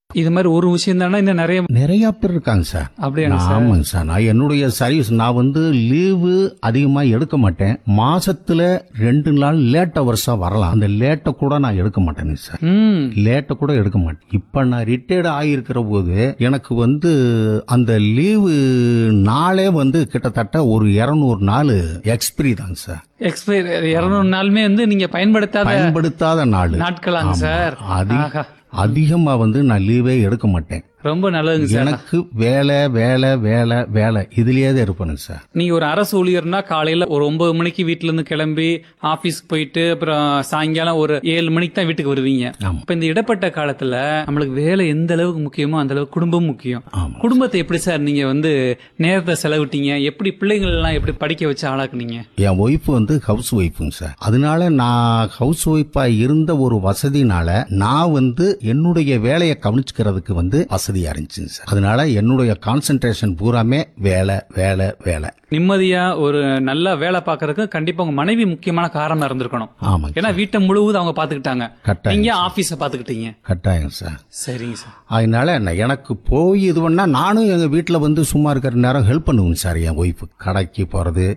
இது மாதிரி ஒரு விஷயம் தானே இன்னும் நிறைய நிறைய பேர் இருக்காங்க சார் அப்படியாங்க நான் ஆமாங்க சார் நான் என்னுடைய சர்வீஸ் நான் வந்து லீவு அதிகமா எடுக்க மாட்டேன் மாசத்துல ரெண்டு நாள் லேட் ஹவர்ஸா வரலாம் அந்த லேட்டை கூட நான் எடுக்க மாட்டேனுங்க சார் ம் லேட்டை கூட எடுக்க மாட்டேன் இப்ப நான் ரிட்டையர்ட் ஆகியிருக்கிற போது எனக்கு வந்து அந்த லீவு நாளே வந்து கிட்டத்தட்ட ஒரு இருநூறு நாள் எக்ஸ்பிரி தாங்க சார் எக்ஸ்பைர் இருநூறு நாளுமே வந்து நீங்க பயன்படுத்தாத பயன்படுத்தாத நாள் நாட்களாங்க சார் அதி ஆஹா. அதிகமா வந்து நான் லீவே எடுக்க மாட்டேன் ரொம்ப நல்லதுங்க சார் எனக்கு வேலை வேலை வேலை வேலை இதுலயே தான் இருப்பேனுங்க சார் நீங்க ஒரு அரசு ஊழியர்னா காலையில ஒரு ஒன்பது மணிக்கு வீட்ல இருந்து கிளம்பி ஆபீஸ்க்கு போயிட்டு அப்புறம் சாயங்காலம் ஒரு ஏழு மணிக்கு தான் வீட்டுக்கு வருவீங்க ஆமா. இப்ப இந்த இடப்பட்ட காலத்துல நம்மளுக்கு வேலை எந்த அளவுக்கு முக்கியமோ அந்த அளவுக்கு குடும்பம் முக்கியம் ஆமா. குடும்பத்தை எப்படி சார் நீங்க வந்து நேரத்தை செலவிட்டீங்க எப்படி பிள்ளைங்கள் எல்லாம் எப்படி படிக்க வச்சு ஆளாக்குனீங்க என் ஒய்ஃப் வந்து ஹவுஸ் ஒய்ஃபுங்க சார் அதனால நான் ஹவுஸ் ஒய்ஃபா இருந்த ஒரு வசதினால நான் வந்து என்னுடைய வேலையை கவனிச்சுக்கிறதுக்கு வந்து வசதியா இருந்துச்சுங்க சார் அதனால என்னுடைய கான்சென்ட்ரேஷன் பூராமே வேலை வேலை வேலை நிம்மதியா ஒரு நல்ல வேலை பார்க்கறதுக்கு கண்டிப்பா உங்க மனைவி முக்கியமான காரணம் இருந்திருக்கணும் ஆமாங்க ஏன்னா வீட்டை முழுவதும் அவங்க பாத்துக்கிட்டாங்க கட்டாயம் நீங்க ஆபீஸ பாத்துக்கிட்டீங்க கட்டாயம் சார் சரிங்க சார் அதனால நான் எனக்கு போய் இது பண்ணா நானும் எங்க வீட்டில் வந்து சும்மா இருக்கிற நேரம் ஹெல்ப் பண்ணுவேங்க சார் என் ஒய்ஃபு கடைக்கு போறது